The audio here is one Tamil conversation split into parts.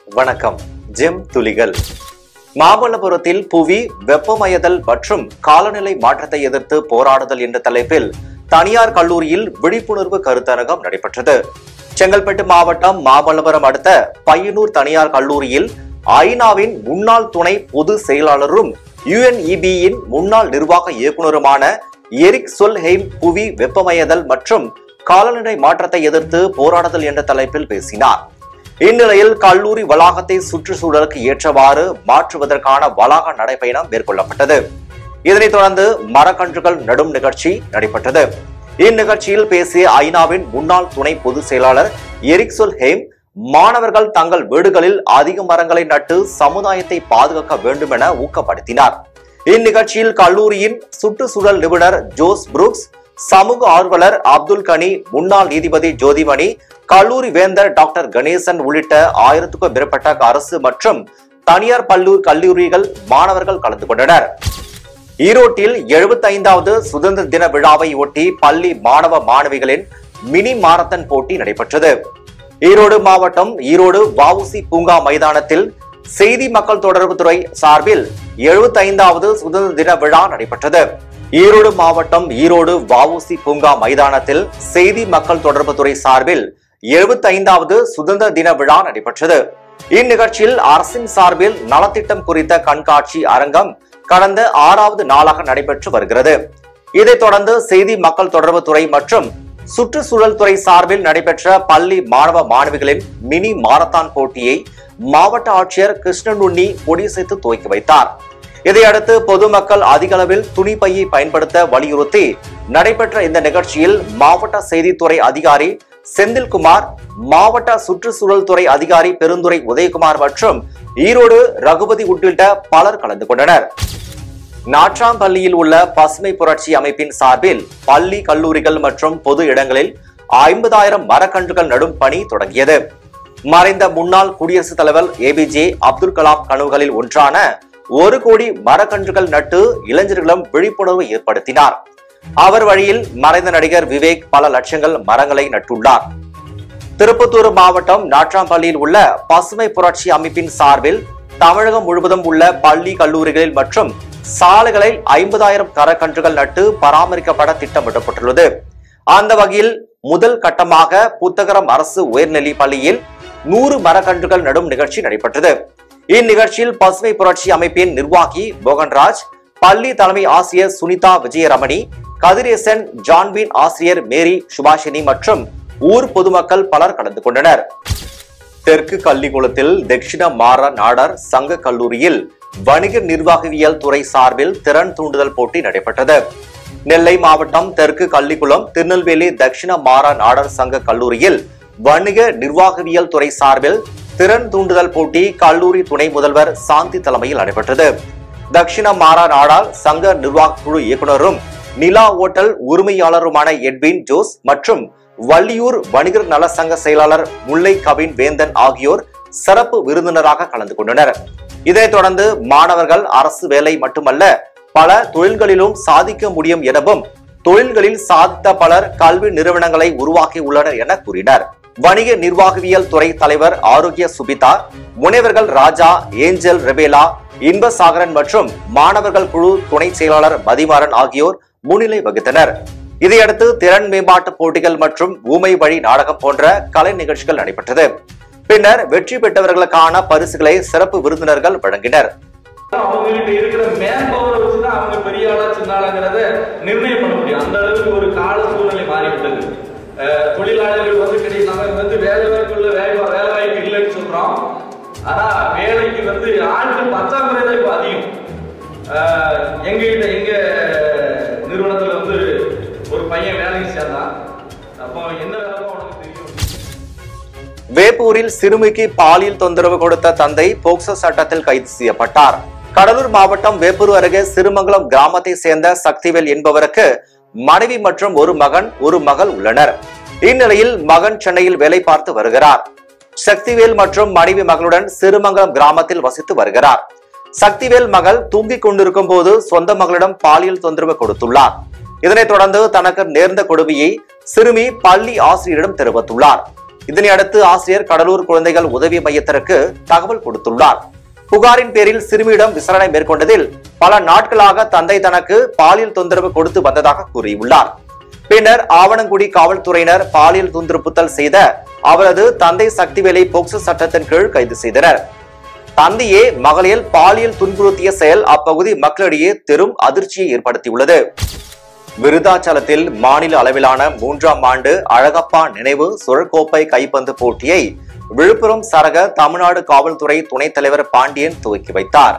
வணக்கம் ஜெம் துளிகள் மாமல்லபுரத்தில் புவி வெப்பமயதல் மற்றும் காலநிலை மாற்றத்தை எதிர்த்து போராடுதல் என்ற தலைப்பில் தனியார் கல்லூரியில் விழிப்புணர்வு கருத்தரங்கம் நடைபெற்றது செங்கல்பட்டு மாவட்டம் மாமல்லபுரம் அடுத்த பையனூர் தனியார் கல்லூரியில் ஐநாவின் முன்னாள் துணை பொது செயலாளரும் யுஎன்இபியின் முன்னாள் நிர்வாக இயக்குனருமான எரிக் சொல்ஹெய்ம் புவி வெப்பமயதல் மற்றும் காலநிலை மாற்றத்தை எதிர்த்து போராடுதல் என்ற தலைப்பில் பேசினார் இந்நிலையில் கல்லூரி வளாகத்தை சுற்றுச்சூழலுக்கு ஏற்றவாறு மாற்றுவதற்கான வளாக நடைபயணம் மேற்கொள்ளப்பட்டது இதனைத் தொடர்ந்து மரக்கன்றுகள் நடும் நிகழ்ச்சி நடைபெற்றது இந்நிகழ்ச்சியில் பேசிய ஐநாவின் முன்னாள் துணை பொதுச் செயலாளர் எரிக்சொல் ஹேம் மாணவர்கள் தங்கள் வீடுகளில் அதிக மரங்களை நட்டு சமுதாயத்தை பாதுகாக்க வேண்டும் என ஊக்கப்படுத்தினார் இந்நிகழ்ச்சியில் கல்லூரியின் சுற்றுச்சூழல் நிபுணர் ஜோஸ் புரூக்ஸ் சமூக ஆர்வலர் அப்துல் கனி முன்னாள் நீதிபதி ஜோதிமணி கல்லூரி வேந்தர் டாக்டர் கணேசன் உள்ளிட்ட ஆயிரத்துக்கும் மேற்பட்ட அரசு மற்றும் தனியார் பல்லூர் கல்லூரிகள் மாணவர்கள் கலந்து கொண்டனர் ஈரோட்டில் 75வது சுதந்திர தின விழாவை ஒட்டி பள்ளி மாணவ மாணவிகளின் மினி மாரத்தான் போட்டி நடைபெற்றது ஈரோடு மாவட்டம் ஈரோடு வஉசி பூங்கா மைதானத்தில் செய்தி மக்கள் தொடர்பு துறை சார்பில் 75வது சுதந்திர தின விழா நடைபெற்றது ஈரோடு மாவட்டம் ஈரோடு வஉசி பூங்கா மைதானத்தில் செய்தி மக்கள் தொடர்பு துறை சார்பில் 75வது சுதந்திர தின விழா நடைபெற்றது இந்நிகழ்ச்சியில் அரசின் சார்பில் நலத்திட்டம் குறித்த கண்காட்சி அரங்கம் கடந்த ஆறாவது நாளாக நடைபெற்று வருகிறது இதைத் தொடர்ந்து செய்தி மக்கள் தொடர்பு துறை மற்றும் சுற்றுச்சூழல் துறை சார்பில் நடைபெற்ற பள்ளி மாணவ மாணவிகளின் மினி மாரத்தான் போட்டியை மாவட்ட ஆட்சியர் கிருஷ்ணனுண்ணி கொடியசைத்து துவக்கி வைத்தார் இதையடுத்து பொதுமக்கள் அதிக அளவில் துணிப்பையை பயன்படுத்த வலியுறுத்தி நடைபெற்ற இந்த நிகழ்ச்சியில் மாவட்ட செய்தித்துறை அதிகாரி செந்தில்குமார் மாவட்ட சுற்றுச்சூழல் துறை அதிகாரி பெருந்துறை உதயகுமார் மற்றும் ஈரோடு ரகுபதி உள்ளிட்ட பலர் கலந்து கொண்டனர் நாட்ராம்பள்ளியில் உள்ள பசுமை புரட்சி அமைப்பின் சார்பில் பள்ளி கல்லூரிகள் மற்றும் பொது இடங்களில் ஐம்பதாயிரம் மரக்கன்றுகள் நடும் பணி தொடங்கியது மறைந்த முன்னாள் குடியரசுத் தலைவர் ஏபிஜே அப்துல் கலாம் கனவுகளில் ஒன்றான ஒரு கோடி மரக்கன்றுகள் நட்டு இளைஞர்களிடம் விழிப்புணர்வு ஏற்படுத்தினார் அவர் வழியில் மறைந்த நடிகர் விவேக் பல லட்சங்கள் மரங்களை நட்டுள்ளார் திருப்பத்தூர் மாவட்டம் நாட்ராம்பள்ளியில் உள்ள பசுமை புரட்சி அமைப்பின் சார்பில் தமிழகம் முழுவதும் உள்ள பள்ளி கல்லூரிகளில் மற்றும் சாலைகளில் ஐம்பதாயிரம் கரக்கன்றுகள் நட்டு பராமரிக்கப்பட திட்டமிடப்பட்டுள்ளது அந்த வகையில் முதல் கட்டமாக புத்தகரம் அரசு உயர்நிலை பள்ளியில் நூறு மரக்கன்றுகள் நடும் நிகழ்ச்சி நடைபெற்றது இந்நிகழ்ச்சியில் பசுமை புரட்சி அமைப்பின் நிர்வாகி மோகன்ராஜ் பள்ளி தலைமை ஆசிரியர் சுனிதா விஜயரமணி கதிரேசன் ஜான்வின் ஆசிரியர் மேரி சுபாஷினி மற்றும் ஊர் பொதுமக்கள் பலர் கலந்து கொண்டனர் தெற்கு கள்ளிக்குளத்தில் தட்சிண மாற நாடர் சங்க கல்லூரியில் வணிக நிர்வாகவியல் துறை சார்பில் திறன் தூண்டுதல் போட்டி நடைபெற்றது நெல்லை மாவட்டம் தெற்கு கள்ளிக்குளம் திருநெல்வேலி தட்சிண மாற நாடர் சங்க கல்லூரியில் வணிக நிர்வாகவியல் துறை சார்பில் திறன் தூண்டுதல் போட்டி கல்லூரி துணை முதல்வர் சாந்தி தலைமையில் நடைபெற்றது தட்சிண மாறா நாடார் சங்க நிர்வாக குழு இயக்குனரும் நிலா ஓட்டல் உரிமையாளருமான எட்வின் ஜோஸ் மற்றும் வள்ளியூர் வணிகர் நல சங்க செயலாளர் முல்லை கவின் வேந்தன் ஆகியோர் சிறப்பு விருந்தினராக கலந்து கொண்டனர் இதைத் தொடர்ந்து மாணவர்கள் அரசு வேலை மட்டுமல்ல பல தொழில்களிலும் சாதிக்க முடியும் எனவும் தொழில்களில் சாதித்த பலர் கல்வி நிறுவனங்களை உருவாக்கி உள்ளனர் என கூறினர் வணிக நிர்வாகவியல் துறை தலைவர் ஆரோக்கிய சுபிதா முனைவர்கள் ராஜா ஏஞ்சல் ரெபேலா இன்பசாகரன் மற்றும் மாணவர்கள் குழு துணை செயலாளர் மதிமாறன் ஆகியோர் முன்னிலை வகித்தனர் இதையடுத்து திறன் மேம்பாட்டு போட்டிகள் மற்றும் ஊமை வழி நாடகம் போன்ற கலை நிகழ்ச்சிகள் நடைபெற்றது பின்னர் வெற்றி பெற்றவர்களுக்கான பரிசுகளை சிறப்பு விருந்தினர்கள் வழங்கினர் அவங்ககிட்ட இருக்கிற மேன் பவரை வச்சுதான் அவங்க பெரிய ஆளா சின்ன ஆளாங்கிறத நிர்ணயம் பண்ண முடியும் அந்த அளவுக்கு ஒரு கால சூழ்நிலை மாறிவிட்டது அஹ் தொழிலாளர்கள் வந்து கிடையாது நம்ம வந்து வேலை வாய்ப்பு இல்ல வேலை வேலை வாய்ப்பு இல்லைன்னு சொல்றோம் ஆனா வேலைக்கு வந்து ஆட்கள் பற்றாக்குறை தான் இப்போ அதிகம் அஹ் எங்க கிட்ட எங்க நிறுவனத்துல வந்து ஒரு பையன் வேலைக்கு சேர்ந்தான் அப்போ என்ன வேலை உனக்கு தெரியும் வேப்பூரில் சிறுமிக்கு பாலியல் தொந்தரவு கொடுத்த தந்தை போக்சோ சட்டத்தில் கைது செய்யப்பட்டார் கடலூர் மாவட்டம் வேப்பூர் அருகே சிறுமங்கலம் கிராமத்தை சேர்ந்த சக்திவேல் என்பவருக்கு மனைவி மற்றும் ஒரு மகன் ஒரு மகள் உள்ளனர் இந்நிலையில் மகன் சென்னையில் வேலை பார்த்து வருகிறார் சக்திவேல் மற்றும் மனைவி மகளுடன் சிறுமங்கலம் கிராமத்தில் வசித்து வருகிறார் சக்திவேல் மகள் தூங்கிக் கொண்டிருக்கும் போது சொந்த மகளிடம் பாலியல் தொந்தரவு கொடுத்துள்ளார் இதனைத் தொடர்ந்து தனக்கு நேர்ந்த கொடுமையை சிறுமி பள்ளி ஆசிரியரிடம் தெரிவித்துள்ளார் இதனை அடுத்து ஆசிரியர் கடலூர் குழந்தைகள் உதவி மையத்திற்கு தகவல் கொடுத்துள்ளார் புகாரின் பேரில் சிறுமியிடம் விசாரணை மேற்கொண்டதில் பல நாட்களாக தந்தை தனக்கு பாலியல் தொந்தரவு கொடுத்து வந்ததாக கூறியுள்ளார் பின்னர் ஆவணங்குடி காவல்துறையினர் பாலியல் துன்புறுத்தல் செய்த அவரது தந்தை சக்திவேலை போக்சோ சட்டத்தின் கீழ் கைது செய்தனர் தந்தையே மகளில் பாலியல் துன்புறுத்திய செயல் அப்பகுதி மக்களிடையே பெரும் அதிர்ச்சியை ஏற்படுத்தியுள்ளது விருதாச்சலத்தில் மாநில அளவிலான மூன்றாம் ஆண்டு அழகப்பா நினைவு சுழற்கோப்பை கைப்பந்து போட்டியை விழுப்புரம் சரக தமிழ்நாடு காவல்துறை துணைத் தலைவர் பாண்டியன் துவக்கி வைத்தார்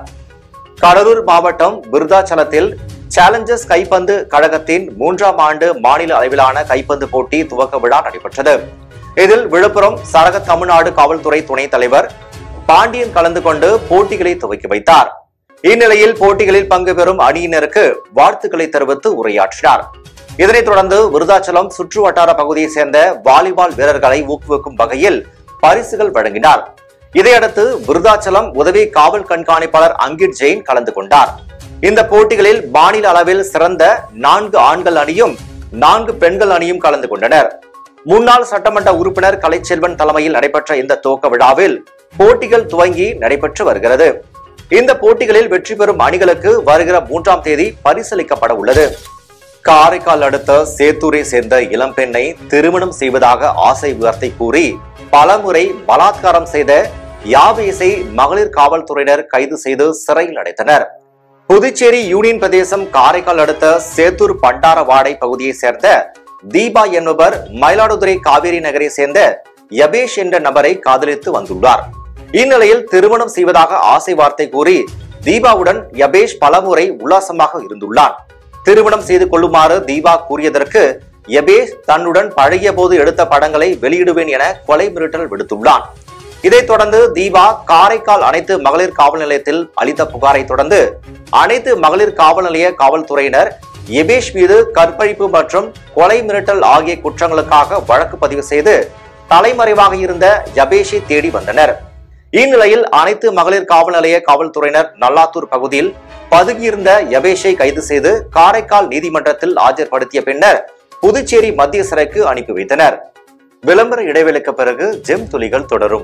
கடலூர் மாவட்டம் விருதாச்சலத்தில் சேலஞ்சர்ஸ் கைப்பந்து கழகத்தின் மூன்றாம் ஆண்டு மாநில அளவிலான கைப்பந்து போட்டி துவக்க விழா நடைபெற்றது இதில் விழுப்புரம் சரக தமிழ்நாடு காவல்துறை துணைத் தலைவர் பாண்டியன் கலந்து கொண்டு போட்டிகளை துவக்கி வைத்தார் இந்நிலையில் போட்டிகளில் பங்கு பெறும் அணியினருக்கு வாழ்த்துக்களை தெரிவித்து உரையாற்றினார் இதனைத் தொடர்ந்து விருதாச்சலம் சுற்று வட்டார பகுதியைச் சேர்ந்த வாலிபால் வீரர்களை ஊக்குவிக்கும் வகையில் பரிசுகள் வழங்கினார் இதையடுத்து விருதாச்சலம் உதவி காவல் கண்காணிப்பாளர் அங்கிட் ஜெயின் கலந்து கொண்டார் இந்த போட்டிகளில் மாநில அளவில் சிறந்த நான்கு ஆண்கள் அணியும் நான்கு பெண்கள் அணியும் கலந்து கொண்டனர் முன்னாள் சட்டமன்ற உறுப்பினர் கலைச்செல்வன் தலைமையில் நடைபெற்ற இந்த துவக்க விழாவில் போட்டிகள் துவங்கி நடைபெற்று வருகிறது இந்த போட்டிகளில் வெற்றி பெறும் அணிகளுக்கு வருகிற மூன்றாம் தேதி பரிசளிக்கப்பட உள்ளது காரைக்கால் அடுத்த சேத்தூரை சேர்ந்த இளம்பெண்ணை திருமணம் செய்வதாக ஆசை வார்த்தை கூறி பலமுறை பலாத்காரம் செய்த யாவேசை மகளிர் காவல்துறையினர் கைது செய்து சிறையில் அடைத்தனர் புதுச்சேரி யூனியன் பிரதேசம் காரைக்கால் அடுத்த சேத்தூர் பண்டாரவாடை பகுதியைச் சேர்ந்த தீபா என்பவர் மயிலாடுதுறை காவேரி நகரை சேர்ந்த யபேஷ் என்ற நபரை காதலித்து வந்துள்ளார் இந்நிலையில் திருமணம் செய்வதாக ஆசை வார்த்தை கூறி தீபாவுடன் யபேஷ் பலமுறை உல்லாசமாக இருந்துள்ளான் திருமணம் செய்து கொள்ளுமாறு தீபா கூறியதற்கு யபேஷ் தன்னுடன் பழகிய போது எடுத்த படங்களை வெளியிடுவேன் என கொலை மிரட்டல் விடுத்துள்ளான் இதைத் தொடர்ந்து தீபா காரைக்கால் அனைத்து மகளிர் காவல் நிலையத்தில் அளித்த புகாரை தொடர்ந்து அனைத்து மகளிர் காவல் நிலைய காவல்துறையினர் எபேஷ் மீது கற்பழிப்பு மற்றும் கொலை மிரட்டல் ஆகிய குற்றங்களுக்காக வழக்கு பதிவு செய்து தலைமறைவாக இருந்த யபேஷை தேடி வந்தனர் இந்நிலையில் அனைத்து மகளிர் காவல் நிலைய காவல்துறையினர் நல்லாத்தூர் பகுதியில் பதுங்கியிருந்த யபேஷை கைது செய்து காரைக்கால் நீதிமன்றத்தில் ஆஜர்படுத்திய பின்னர் புதுச்சேரி மத்திய சிறைக்கு அனுப்பி வைத்தனர் விளம்பர இடைவெளிக்கு பிறகு ஜெம் துளிகள் தொடரும்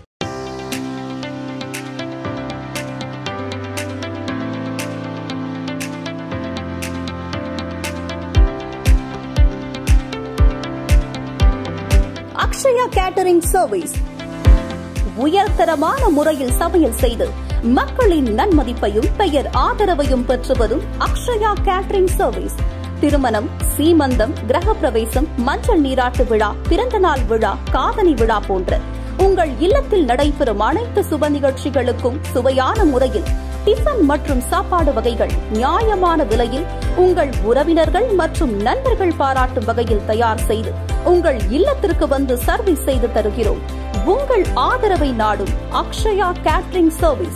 அக்ஷயா கேட்டரிங் சர்வீஸ் உயர்தரமான முறையில் சமையல் செய்து மக்களின் நன்மதிப்பையும் பெயர் ஆதரவையும் பெற்று வரும் அக்ஷயா கேட்டரிங் சர்வீஸ் திருமணம் சீமந்தம் கிரகப்பிரவேசம் மஞ்சள் நீராட்டு விழா பிறந்தநாள் விழா காதணி விழா போன்ற உங்கள் இல்லத்தில் நடைபெறும் அனைத்து சுப நிகழ்ச்சிகளுக்கும் சுவையான முறையில் டிஃபன் மற்றும் சாப்பாடு வகைகள் நியாயமான விலையில் உங்கள் உறவினர்கள் மற்றும் நண்பர்கள் பாராட்டும் வகையில் தயார் செய்து உங்கள் இல்லத்திற்கு வந்து சர்வீஸ் செய்து தருகிறோம் உங்கள் ஆதரவை நாடும் அக்ஷயா கேட்டரிங் சர்வீஸ்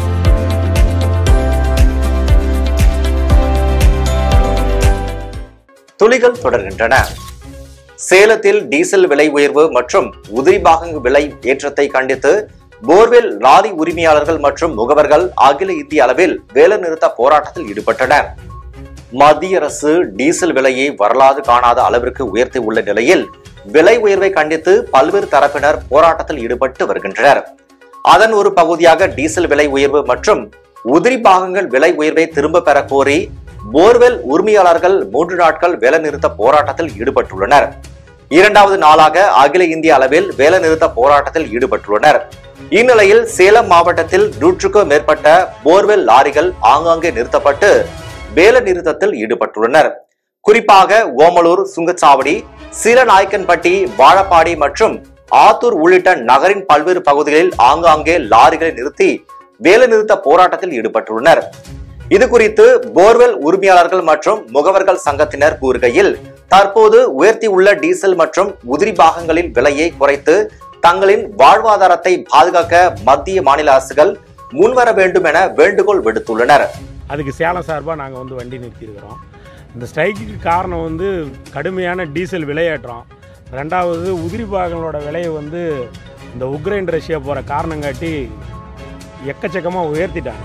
துளிகள் தொடர்கின்றன சேலத்தில் டீசல் விலை உயர்வு மற்றும் உதிரி பாகங்க விலை ஏற்றத்தை கண்டித்து போர்வெல் லாரி உரிமையாளர்கள் மற்றும் முகவர்கள் அகில இந்திய அளவில் வேலைநிறுத்த போராட்டத்தில் ஈடுபட்டனர் மத்திய அரசு டீசல் விலையை வரலாறு காணாத அளவிற்கு உயர்த்தி உள்ள நிலையில் விலை உயர்வை கண்டித்து பல்வேறு தரப்பினர் போராட்டத்தில் ஈடுபட்டு வருகின்றனர் அதன் ஒரு பகுதியாக டீசல் விலை உயர்வு மற்றும் உதிரி பாகங்கள் விலை உயர்வை திரும்ப பெற கோரி போர்வெல் உரிமையாளர்கள் மூன்று நாட்கள் வேலைநிறுத்த போராட்டத்தில் ஈடுபட்டுள்ளனர் இரண்டாவது நாளாக அகில இந்திய அளவில் வேலைநிறுத்த போராட்டத்தில் ஈடுபட்டுள்ளனர் இந்நிலையில் சேலம் மாவட்டத்தில் நூற்றுக்கும் மேற்பட்ட போர்வெல் லாரிகள் ஆங்காங்கே நிறுத்தப்பட்டு வேலை நிறுத்தத்தில் ஈடுபட்டுள்ளனர் குறிப்பாக ஓமலூர் சுங்கச்சாவடி சீலநாயக்கன்பட்டி வாழப்பாடி மற்றும் ஆத்தூர் உள்ளிட்ட நகரின் பல்வேறு பகுதிகளில் ஆங்காங்கே லாரிகளை நிறுத்தி வேலைநிறுத்த போராட்டத்தில் ஈடுபட்டுள்ளனர் இது குறித்து போர்வெல் உரிமையாளர்கள் மற்றும் முகவர்கள் சங்கத்தினர் கூறுகையில் தற்போது உயர்த்தியுள்ள டீசல் மற்றும் உதிரி பாகங்களின் விலையை குறைத்து தங்களின் வாழ்வாதாரத்தை பாதுகாக்க மத்திய மாநில அரசுகள் முன்வர வேண்டும் என வேண்டுகோள் விடுத்துள்ளனர் அதுக்கு சேலம் சார்பாக நாங்கள் வந்து வண்டி நிறுத்தியிருக்கிறோம் இந்த ஸ்ட்ரைக்குக்கு காரணம் வந்து கடுமையான டீசல் விலையேற்றம் ரெண்டாவது உதிரி பாகங்களோட விலையை வந்து இந்த உக்ரைன் ரஷ்யா போகிற காரணம் காட்டி எக்கச்சக்கமாக உயர்த்திட்டாங்க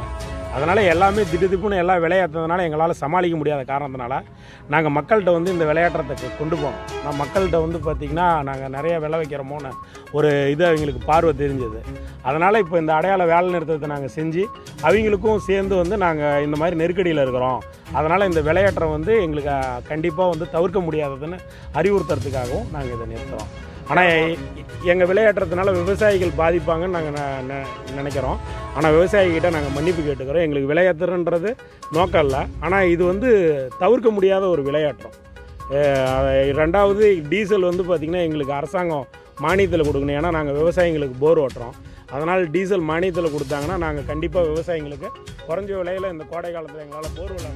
அதனால் எல்லாமே திடுதிப்புன்னு எல்லாம் விளையாட்டுறதுனால எங்களால் சமாளிக்க முடியாத காரணத்தினால நாங்கள் மக்கள்கிட்ட வந்து இந்த விளையாட்டுறதுக்கு கொண்டு போனோம் நான் மக்கள்கிட்ட வந்து பார்த்திங்கன்னா நாங்கள் நிறைய விளை வைக்கிறோமோன்னு ஒரு இது அவங்களுக்கு பார்வை தெரிஞ்சது அதனால் இப்போ இந்த அடையாள வேலை நிறுத்தத்தை நாங்கள் செஞ்சு அவங்களுக்கும் சேர்ந்து வந்து நாங்கள் இந்த மாதிரி நெருக்கடியில் இருக்கிறோம் அதனால் இந்த விளையாட்டை வந்து எங்களுக்கு கண்டிப்பாக வந்து தவிர்க்க முடியாததுன்னு அறிவுறுத்துறதுக்காகவும் நாங்கள் இதை நிறுத்துகிறோம் ஆனால் எங்கள் விளையாட்டுறதுனால விவசாயிகள் பாதிப்பாங்கன்னு நாங்கள் நினைக்கிறோம் ஆனால் விவசாயிகிட்ட நாங்கள் மன்னிப்பு கேட்டுக்கிறோம் எங்களுக்கு விளையாட்டுன்றது நோக்கம் இல்லை ஆனால் இது வந்து தவிர்க்க முடியாத ஒரு விளையாட்டம் அஹ் ரெண்டாவது டீசல் வந்து பார்த்திங்கன்னா எங்களுக்கு அரசாங்கம் மானியத்தில் கொடுக்கணும் ஏன்னா நாங்கள் விவசாயிங்களுக்கு போர் ஓட்டுறோம் அதனால் டீசல் மானியத்தில் கொடுத்தாங்கன்னா நாங்கள் கண்டிப்பாக விவசாயிங்களுக்கு குறைஞ்ச விலையில் இந்த கோடை காலத்தில் எங்களால் போர் விலை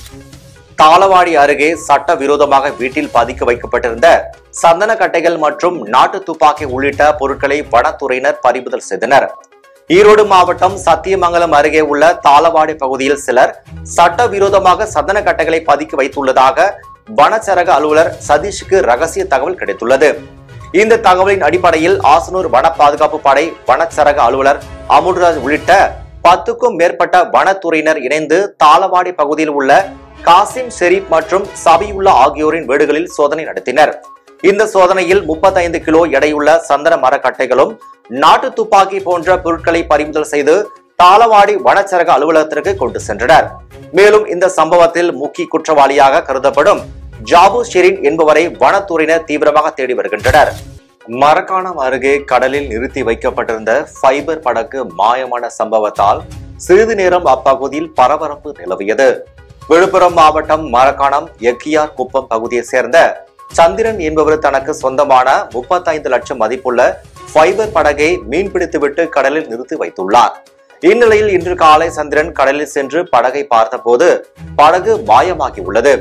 தாளவாடி அருகே சட்டவிரோதமாக வீட்டில் பதிக்க வைக்கப்பட்டிருந்த சந்தன கட்டைகள் மற்றும் நாட்டு துப்பாக்கி உள்ளிட்ட பொருட்களை வனத்துறையினர் பறிமுதல் செய்தனர் ஈரோடு மாவட்டம் சத்தியமங்கலம் அருகே உள்ள தாளவாடி பகுதியில் சிலர் சட்டவிரோதமாக சந்தன கட்டைகளை பதுக்கி வைத்துள்ளதாக வனச்சரக அலுவலர் சதீஷுக்கு ரகசிய தகவல் கிடைத்துள்ளது இந்த தகவலின் அடிப்படையில் ஆசனூர் வன பாதுகாப்பு படை வனச்சரக அலுவலர் அமுல்ராஜ் உள்ளிட்ட பத்துக்கும் மேற்பட்ட வனத்துறையினர் இணைந்து தாளவாடி பகுதியில் உள்ள காசிம் ஷெரீப் மற்றும் சபியுல்லா ஆகியோரின் வீடுகளில் சோதனை நடத்தினர் இந்த சோதனையில் 35 கிலோ எடையுள்ள சந்தன மரக்கட்டைகளும் நாட்டு துப்பாக்கி போன்ற பொருட்களை பறிமுதல் செய்து தாளவாடி வனச்சரக அலுவலகத்திற்கு கொண்டு சென்றனர் மேலும் இந்த சம்பவத்தில் முக்கிய குற்றவாளியாக கருதப்படும் ஜாபு ஷெரீன் என்பவரை வனத்துறையினர் தீவிரமாக தேடி வருகின்றனர் மரக்காணம் அருகே கடலில் நிறுத்தி வைக்கப்பட்டிருந்த ஃபைபர் படகு மாயமான சம்பவத்தால் சிறிது நேரம் அப்பகுதியில் பரபரப்பு நிலவியது விழுப்புரம் மாவட்டம் மரக்காணம் எக்கியார் குப்பம் பகுதியைச் சேர்ந்த சந்திரன் என்பவர் தனக்கு சொந்தமான 35 லட்சம் மதிப்புள்ள ஃபைபர் படகை மீன்பிடித்துவிட்டு கடலில் நிறுத்தி வைத்துள்ளார் இந்நிலையில் இன்று காலை சந்திரன் கடலில் சென்று படகை பார்த்தபோது படகு மாயமாகி உள்ளது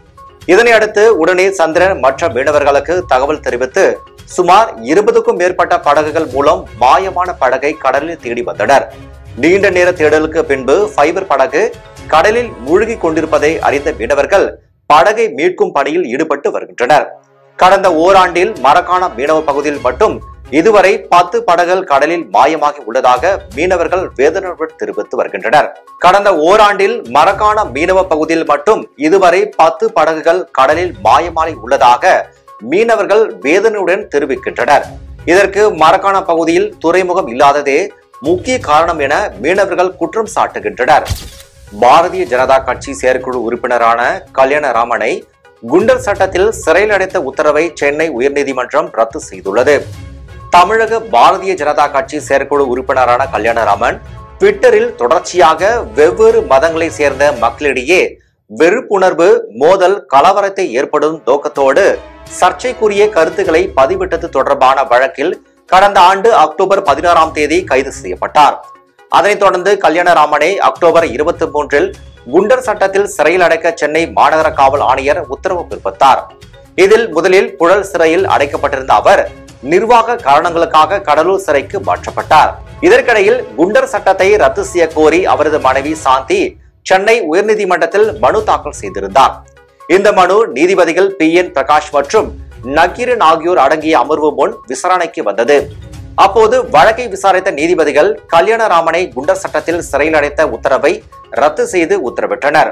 இதனை அடுத்து உடனே சந்திரன் மற்ற மீனவர்களுக்கு தகவல் தெரிவித்து சுமார் இருபதுக்கும் மேற்பட்ட படகுகள் மூலம் மாயமான படகை கடலில் தேடி வந்தனர் நீண்ட நேர தேடலுக்கு பின்பு ஃபைபர் படகு கடலில் மூழ்கி கொண்டிருப்பதை அறிந்த மீனவர்கள் படகை மீட்கும் பணியில் ஈடுபட்டு வருகின்றனர் கடந்த ஓராண்டில் மரக்காணம் மீனவ பகுதியில் மட்டும் இதுவரை பத்து படகுகள் கடலில் மாயமாகி உள்ளதாக மீனவர்கள் வேதனையுடன் தெரிவித்து வருகின்றனர் கடந்த ஓராண்டில் மரக்காணம் மீனவ பகுதியில் மட்டும் இதுவரை பத்து படகுகள் கடலில் மாயமாகி உள்ளதாக மீனவர்கள் வேதனையுடன் தெரிவிக்கின்றனர் இதற்கு மரக்காணம் பகுதியில் துறைமுகம் இல்லாததே முக்கிய காரணம் என மீனவர்கள் குற்றம் சாட்டுகின்றனர் பாரதிய ஜனதா கட்சி செயற்குழு உறுப்பினரான கல்யாணராமனை குண்டர் சட்டத்தில் சிறையில் அடைத்த உத்தரவை சென்னை உயர்நீதிமன்றம் ரத்து செய்துள்ளது தமிழக பாரதிய ஜனதா கட்சி செயற்குழு உறுப்பினரான கல்யாணராமன் ட்விட்டரில் தொடர்ச்சியாக வெவ்வேறு மதங்களை சேர்ந்த மக்களிடையே வெறுப்புணர்வு மோதல் கலவரத்தை ஏற்படும் நோக்கத்தோடு சர்ச்சைக்குரிய கருத்துக்களை பதிவிட்டது தொடர்பான வழக்கில் கடந்த ஆண்டு அக்டோபர் பதினாறாம் தேதி கைது செய்யப்பட்டார் அதனைத் தொடர்ந்து கல்யாணராமனை அக்டோபர் இருபத்தி மூன்றில் குண்டர் சட்டத்தில் சிறையில் அடைக்க சென்னை மாநகர காவல் ஆணையர் உத்தரவு பிறப்பித்தார் இதில் முதலில் புழல் சிறையில் அடைக்கப்பட்டிருந்த அவர் நிர்வாக காரணங்களுக்காக கடலூர் சிறைக்கு மாற்றப்பட்டார் இதற்கிடையில் குண்டர் சட்டத்தை ரத்து செய்ய கோரி அவரது மனைவி சாந்தி சென்னை உயர்நீதிமன்றத்தில் மனு தாக்கல் செய்திருந்தார் இந்த மனு நீதிபதிகள் பி என் பிரகாஷ் மற்றும் நக்கீரன் ஆகியோர் அடங்கிய அமர்வு முன் விசாரணைக்கு வந்தது அப்போது வழக்கை விசாரித்த நீதிபதிகள் கல்யாணராமனை குண்டர் சட்டத்தில் சிறையில் அடைத்த உத்தரவை ரத்து செய்து உத்தரவிட்டனர்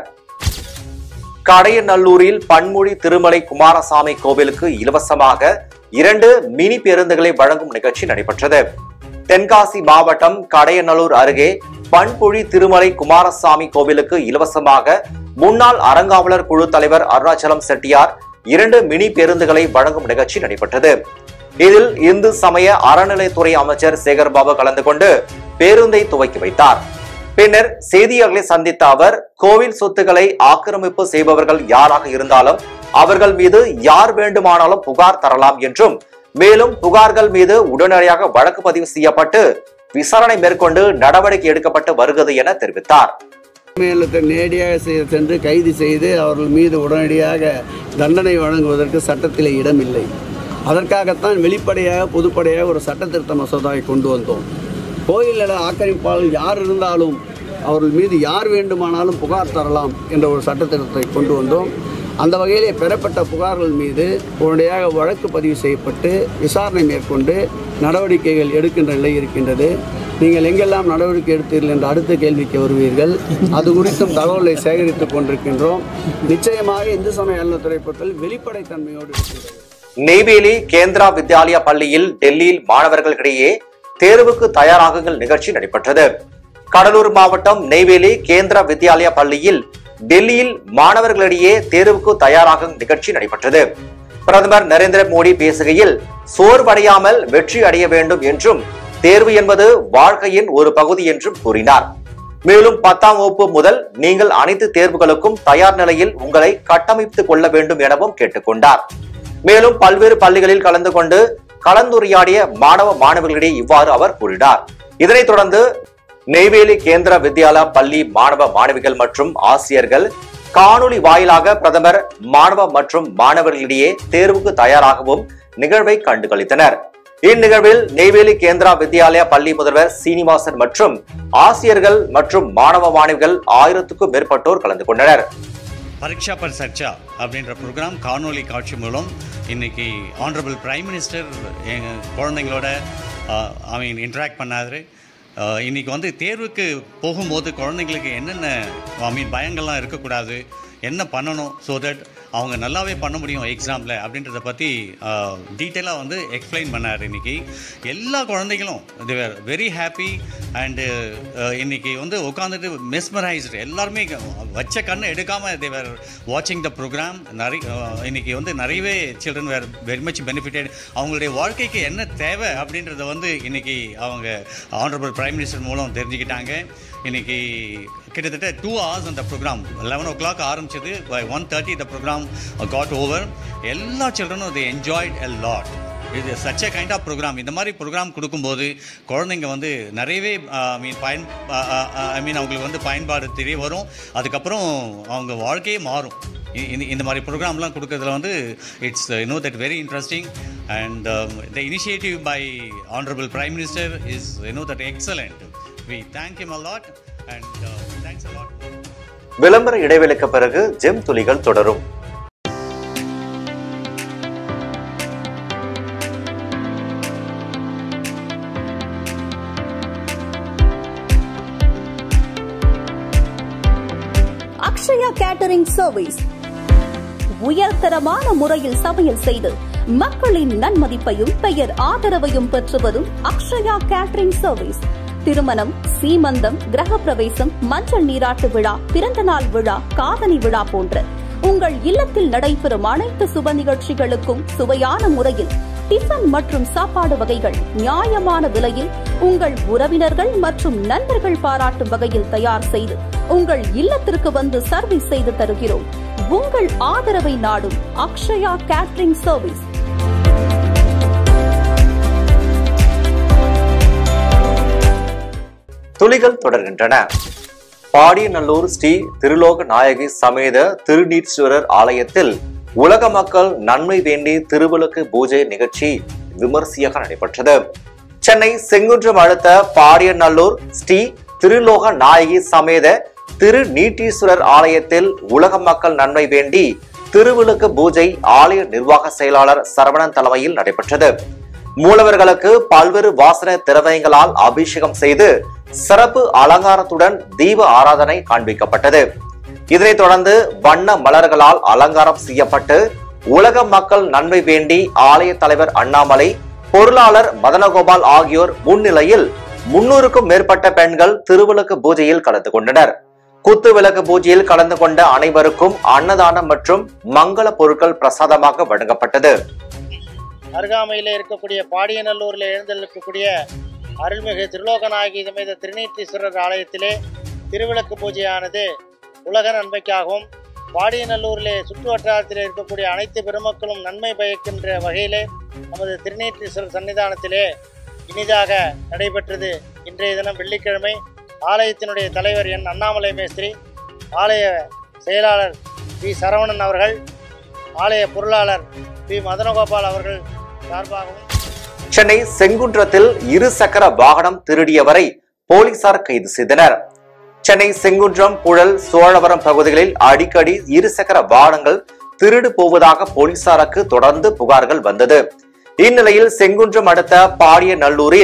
கடையநல்லூரில் பன்மொழி திருமலை குமாரசாமி கோவிலுக்கு இலவசமாக இரண்டு மினி பேருந்துகளை வழங்கும் நிகழ்ச்சி நடைபெற்றது தென்காசி மாவட்டம் கடையநல்லூர் அருகே பண்பொழி திருமலை குமாரசாமி கோவிலுக்கு இலவசமாக முன்னாள் அறங்காவலர் குழு தலைவர் அருணாச்சலம் செட்டியார் இரண்டு மினி பேருந்துகளை வழங்கும் நிகழ்ச்சி நடைபெற்றது இதில் இந்து சமய அறநிலைத்துறை அமைச்சர் சேகர்பாபு கலந்து கொண்டு பேருந்தை துவக்கி வைத்தார் பின்னர் செய்தியாளர்களை சந்தித்த அவர் கோவில் சொத்துக்களை ஆக்கிரமிப்பு செய்பவர்கள் யாராக இருந்தாலும் அவர்கள் மீது யார் வேண்டுமானாலும் புகார் தரலாம் என்றும் மேலும் புகார்கள் மீது உடனடியாக வழக்கு பதிவு செய்யப்பட்டு விசாரணை மேற்கொண்டு நடவடிக்கை எடுக்கப்பட்டு வருகிறது என தெரிவித்தார் மேலுக்கு நேரடியாக செ- சென்று கைது செய்து அவர்கள் மீது உடனடியாக தண்டனை வழங்குவதற்கு சட்டத்தில் இடமில்லை அதற்காகத்தான் வெளிப்படையாக பொதுப்படையாக ஒரு சட்ட திருத்த மசோதாவை கொண்டு வந்தோம் கோயில் நில ஆக்கிரமிப்பாளர் யார் இருந்தாலும் அவர்கள் மீது யார் வேண்டுமானாலும் புகார் தரலாம் என்ற ஒரு சட்ட திருத்தத்தை கொண்டு வந்தோம் அந்த வகையிலே பெறப்பட்ட புகார்கள் மீது உடனடியாக வழக்கு பதிவு செய்யப்பட்டு விசாரணை மேற்கொண்டு நடவடிக்கைகள் எடுக்கின்ற நிலை இருக்கின்றது நீங்கள் எங்கெல்லாம் நடவடிக்கை எடுத்தீர்கள் என்ற அடுத்த கேள்விக்கு வருவீர்கள் அது குறித்தும் தகவலை சேகரித்துக் கொண்டிருக்கின்றோம் நிச்சயமாக இந்து சமய அறநிலையத்துறை பொறுத்தவரை வெளிப்படைத்தன்மையோடு இருக்கிறது நெய்வேலி கேந்திரா வித்யாலயா பள்ளியில் டெல்லியில் மாணவர்களிடையே தேர்வுக்கு தயாராகுங்கள் நிகழ்ச்சி நடைபெற்றது கடலூர் மாவட்டம் நெய்வேலி கேந்திரா வித்யாலயா பள்ளியில் டெல்லியில் மாணவர்களிடையே தேர்வுக்கு தயாராகும் நிகழ்ச்சி நடைபெற்றது பிரதமர் நரேந்திர மோடி பேசுகையில் சோர்வடையாமல் வெற்றி அடைய வேண்டும் என்றும் தேர்வு என்பது வாழ்க்கையின் ஒரு பகுதி என்றும் கூறினார் மேலும் பத்தாம் வகுப்பு முதல் நீங்கள் அனைத்து தேர்வுகளுக்கும் தயார் நிலையில் உங்களை கட்டமைத்துக் கொள்ள வேண்டும் எனவும் கேட்டுக்கொண்டார் மேலும் பல்வேறு பள்ளிகளில் கலந்து கொண்டு கலந்துரையாடிய மாணவ மாணவர்களிடையே இவ்வாறு அவர் கூறினார் இதனைத் தொடர்ந்து நெய்வேலி கேந்திர வித்யாலயா பள்ளி மாணவ மாணவிகள் மற்றும் ஆசிரியர்கள் காணொளி வாயிலாக பிரதமர் மாணவ மற்றும் மாணவர்களிடையே தேர்வுக்கு தயாராகவும் நிகழ்வை கண்டுகளித்தனர் இந்நிகழ்வில் நெய்வேலி கேந்திரா வித்யாலயா பள்ளி முதல்வர் சீனிவாசன் மற்றும் ஆசிரியர்கள் மற்றும் மாணவ மாணவிகள் ஆயிரத்துக்கும் மேற்பட்டோர் கலந்து கொண்டனர் பரீட்சா பர் சர்ச்சா அப்படின்ற ப்ரோக்ராம் காணொளி காட்சி மூலம் இன்னைக்கு ஆனரபிள் பிரைம் மினிஸ்டர் எங்கள் குழந்தைங்களோட ஐ மீன் இன்ட்ராக்ட் பண்ணாரு அஹ், இன்னைக்கு வந்து தேர்வுக்கு போகும்போது குழந்தைங்களுக்கு என்னென்ன ஐ மீன் பயங்கள்லாம் இருக்கக்கூடாது என்ன பண்ணணும் ஸோ தட் அவங்க நல்லாவே பண்ண முடியும் எக்ஸாமில் அப்படின்றத பற்றி டீட்டெயிலாக வந்து எக்ஸ்பிளைன் பண்ணார் இன்னைக்கு எல்லா குழந்தைகளும் தேவர் வெரி ஹாப்பி அண்டு இன்னைக்கு வந்து உட்காந்துட்டு மெஸ்மரைஸ்டு எல்லாருமே க- வச்ச கண்ணை எடுக்காமல் தேவர் வாட்சிங் த ப்ரோக்ராம் நிறைய அஹ், இன்னைக்கு வந்து நிறையவே children were very much benefitted அவங்களுடைய வாழ்க்கைக்கு என்ன தேவை அப்படின்றத வந்து இன்னைக்கு அவங்க ஆனரபிள் பிரைம் மினிஸ்டர் மூலம் தெரிஞ்சுக்கிட்டாங்க இன்னைக்கு கிட்டத்தட்ட டூ ஹவர்ஸ் அந்த ப்ரோக்ராம் லெவன் ஓ கிளாக் ஆரம்பிச்சது பை ஒன் தேர்ட்டி இந்த ப்ரோக்ராம் காட் ஓவர் எல்லா சில்ட்ரனும் they என்ஜாய்ட் a லாட் இது such a kind of programme இந்த மாதிரி ப்ரோக்ராம் கொடுக்கும்போது குழந்தைங்க வந்து நிறையவே ஐ மீன் பயன் ஐ மீன் அவங்களுக்கு வந்து பயன்பாடு தெரிய வரும் அதுக்கப்புறம் அவங்க வாழ்க்கையே மாறும் இ- இந்த இந்த மாதிரி ப்ரோக்ராம்லாம் கொடுக்கறதுல வந்து it's no that very interesting and the initiative by honourable prime minister is no that excellent we thank him a lot and uh, thanks a lot விளம்பர இடைவெளிக்கு பிறகு ஜெம் துளிகள் தொடரும் அக்ஷயா கேட்டரிங் சர்வீஸ் உயர்தரமான முறையில் சமையல் செய்து மக்களின் நன்மதிப்பையும் பெயர் ஆதரவையும் பெற்று வரும் அக்ஷயா கேட்டரிங் சர்வீஸ் திருமணம் சீமந்தம் கிரகப்பிரவேசம் மஞ்சள் நீராட்டு விழா பிறந்தநாள் விழா காதணி விழா போன்ற உங்கள் இல்லத்தில் நடைபெறும் அனைத்து சுப நிகழ்ச்சிகளுக்கும் சுவையான முறையில் டிஃபன் மற்றும் சாப்பாடு வகைகள் நியாயமான விலையில் உங்கள் உறவினர்கள் மற்றும் நண்பர்கள் பாராட்டும் வகையில் தயார் செய்து உங்கள் இல்லத்திற்கு வந்து சர்வீஸ் செய்து தருகிறோம் உங்கள் ஆதரவை நாடும் அக்ஷயா கேட்டரிங் சர்வீஸ் துளிகள் தொடர்கின்றன பாடியநல்லூர் ஸ்ரீ திருலோக நாயகி சமேத திருநீட்சுவரர் ஆலயத்தில் உலக மக்கள் நன்மை வேண்டி திருவிளக்கு பூஜை நிகழ்ச்சி விமர்சையாக நடைபெற்றது சென்னை செங்குன்றம் அடுத்த பாடியநல்லூர் ஸ்ரீ திருலோக நாயகி சமேத திரு நீட்டீஸ்வரர் ஆலயத்தில் உலக மக்கள் நன்மை வேண்டி திருவிளக்கு பூஜை ஆலய நிர்வாக செயலாளர் சரவணன் தலைமையில் நடைபெற்றது மூலவர்களுக்கு பல்வேறு வாசனை திரவியங்களால் அபிஷேகம் செய்து சிறப்பு அலங்காரத்துடன் தீப ஆராதனை காண்பிக்கப்பட்டது இதனைத் தொடர்ந்து வண்ண மலர்களால் அலங்காரம் செய்யப்பட்டு உலக மக்கள் நன்மை வேண்டி ஆலய தலைவர் அண்ணாமலை பொருளாளர் மதனகோபால் ஆகியோர் முன்னிலையில் முன்னூறுக்கும் மேற்பட்ட பெண்கள் திருவிளக்கு பூஜையில் கலந்து கொண்டனர் குத்து விளக்கு பூஜையில் கலந்து கொண்ட அனைவருக்கும் அன்னதானம் மற்றும் மங்கள பொருட்கள் பிரசாதமாக வழங்கப்பட்டது அருகாமையில் இருக்கக்கூடிய பாடியநல்லூரில் எழுந்திருக்கக்கூடிய அருள்மிகு திருலோகநாயகி சமேத திருநீட்டீஸ்வரர் ஆலயத்திலே திருவிளக்கு பூஜையானது உலக நன்மைக்காகவும் பாடியநல்லூரிலே சுற்று வட்டாரத்தில் இருக்கக்கூடிய அனைத்து பெருமக்களும் நன்மை பயக்கின்ற வகையிலே நமது திருநீட்டீஸ்வரர் சன்னிதானத்திலே இனிதாக நடைபெற்றது இன்றைய தினம் வெள்ளிக்கிழமை ஆலயத்தினுடைய தலைவர் என் அண்ணாமலை மேஸ்திரி ஆலய செயலாளர் பி சரவணன் அவர்கள் ஆலய பொருளாளர் பி மதனகோபால் அவர்கள் சார்பாகவும் சென்னை செங்குன்றத்தில் இரு சக்கர வாகனம் திருடியவரை போலீசார் கைது செய்தனர் சென்னை செங்குன்றம் புழல் சோழவரம் பகுதிகளில் அடிக்கடி இருசக்கர வாகனங்கள் திருடு போவதாக போலீசாருக்கு தொடர்ந்து புகார்கள் வந்தது இந்நிலையில் செங்குன்றம் அடுத்த பாடிய நல்லூரில்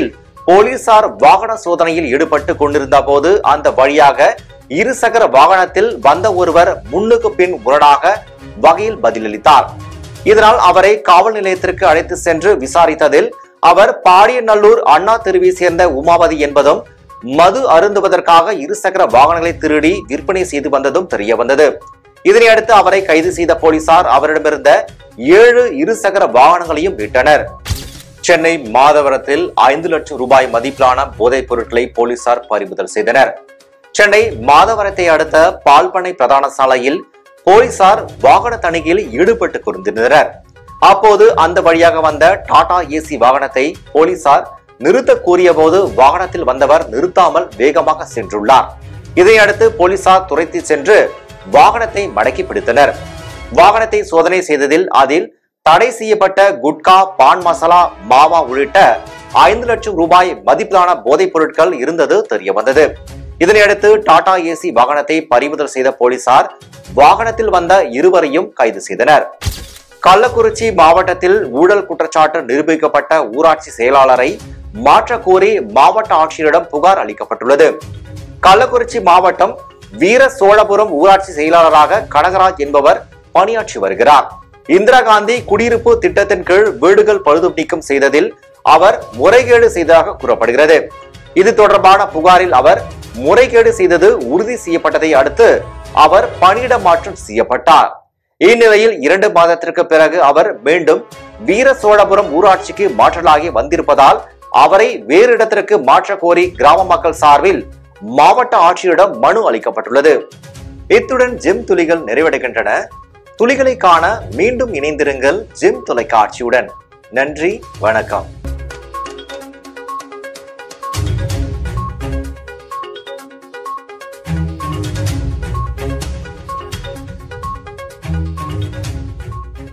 போலீசார் வாகன சோதனையில் ஈடுபட்டு கொண்டிருந்த போது அந்த வழியாக இருசக்கர வாகனத்தில் வந்த ஒருவர் முன்னுக்கு பின் முரணாக வகையில் பதிலளித்தார் இதனால் அவரை காவல் நிலையத்திற்கு அழைத்து சென்று விசாரித்ததில் அவர் பாடியநல்லூர் அண்ணா தெருவை சேர்ந்த உமாவதி என்பதும் மது அருந்துவதற்காக இருசக்கர வாகனங்களை திருடி விற்பனை செய்து வந்ததும் தெரிய வந்தது இதனை அடுத்து அவரை கைது செய்த போலீசார் அவரிடமிருந்த ஏழு இருசக்கர வாகனங்களையும் மீட்டனர் சென்னை மாதவரத்தில் ஐந்து லட்சம் ரூபாய் மதிப்பிலான போதைப் பொருட்களை போலீசார் பறிமுதல் செய்தனர் சென்னை மாதவரத்தை அடுத்த பால்பனை பிரதான சாலையில் போலீசார் வாகன தணிக்கையில் ஈடுபட்டு கொண்டிருந்தனர் அப்போது அந்த வழியாக வந்த டாடா ஏசி வாகனத்தை போலீசார் நிறுத்த கூறிய போது வாகனத்தில் வந்தவர் நிறுத்தாமல் வேகமாக சென்றுள்ளார் இதையடுத்து போலீசார் துரைத்து சென்று வாகனத்தை மடக்கி பிடித்தனர் வாகனத்தை சோதனை செய்ததில் அதில் தடை செய்யப்பட்ட குட்கா பான் மசாலா மாவா உள்ளிட்ட ஐந்து லட்சம் ரூபாய் மதிப்பிலான போதைப் பொருட்கள் இருந்தது தெரிய வந்தது இதனையடுத்து டாடா ஏசி வாகனத்தை பறிமுதல் செய்த போலீசார் வாகனத்தில் வந்த இருவரையும் கைது செய்தனர் கள்ளக்குறிச்சி மாவட்டத்தில் ஊழல் குற்றச்சாட்டு நிரூபிக்கப்பட்ட ஊராட்சி செயலாளரை மாற்ற கோரி மாவட்ட ஆட்சியரிடம் புகார் அளிக்கப்பட்டுள்ளது கள்ளக்குறிச்சி மாவட்டம் வீர சோழபுரம் ஊராட்சி செயலாளராக கனகராஜ் என்பவர் பணியாற்றி வருகிறார் இந்திரா காந்தி குடியிருப்பு திட்டத்தின் கீழ் வீடுகள் பழுது நீக்கம் செய்ததில் அவர் முறைகேடு செய்ததாக கூறப்படுகிறது இது தொடர்பான புகாரில் அவர் முறைகேடு செய்தது உறுதி செய்யப்பட்டதை அடுத்து அவர் பணியிட மாற்றம் செய்யப்பட்டார் இந்நிலையில் இரண்டு மாதத்திற்கு பிறகு அவர் மீண்டும் வீர சோழபுரம் ஊராட்சிக்கு மாற்றலாகி வந்திருப்பதால் அவரை வேறு இடத்திற்கு மாற்ற கோரி கிராம மக்கள் சார்பில் மாவட்ட ஆட்சியரிடம் மனு அளிக்கப்பட்டுள்ளது இத்துடன் ஜிம் துளிகள் நிறைவடைகின்றன துளிகளை காண மீண்டும் இணைந்திருங்கள் ஜிம் தொலைக்காட்சியுடன் நன்றி வணக்கம்